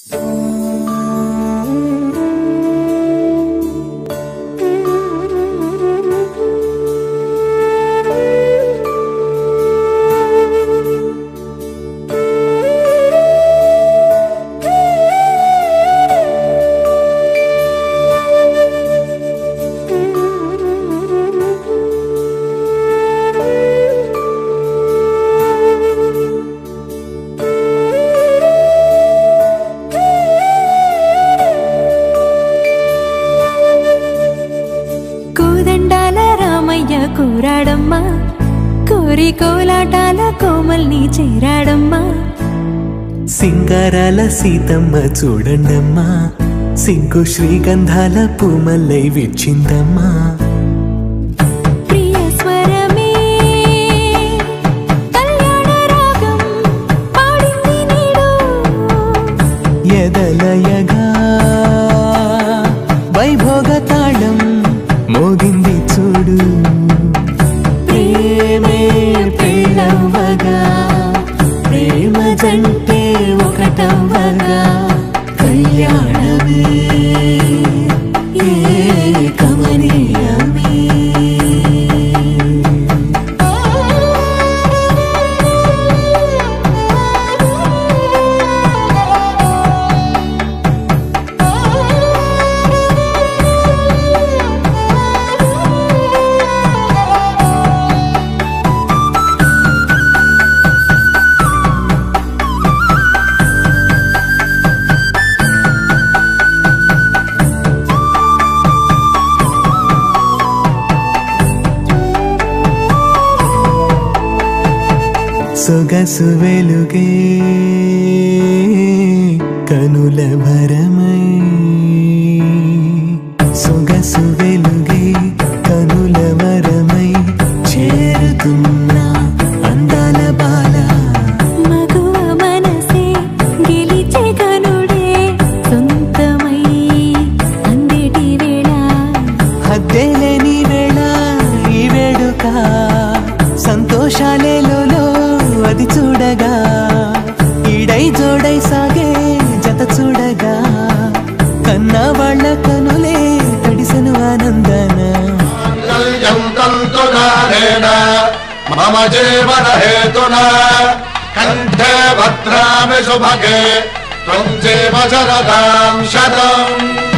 కోదండాల రామయ్య కూరాడమ్మా కోరి కోలాటాల కోమల్ని చేరాడమ్మా సింగారాల సీతమ్మ చూడండమ్మా సింగు శ్రీగంధాల పూమల్లై విచ్చిందమ్మా ప్రియ స్వరమే కళ్యాణ రాగం పాడింది నేడు ఎదలయగా వైభోగ తాళం మోగింది చూడు ప్రేమే పెళ్ళవ్వగా ప్రేమ జంటే ఒకటవ్వగా కళ్యాణమే ఏ కమనీయమే సొగసు వెలుగే కనుల భరమై సొగసు వెలుగే కనుల వరమై చేరుతున్న అందాల బాల మగువ మనసే గెలిచే కనుడే సొంతమై అందేటి వేళ హద్దేలేని వేళ ఈ వేడుక సంతోషాలేలో అది చూడగా ఈడై జోడై సాగే జత చూడగా కన్నా వాళ్ళ కనులే తడిసెను ఆనందన కల్యం తంతునారేణ మమ జీవన హేతున కంఠే భద్రామి శుభగే త్వం జీవ శరదాం శతం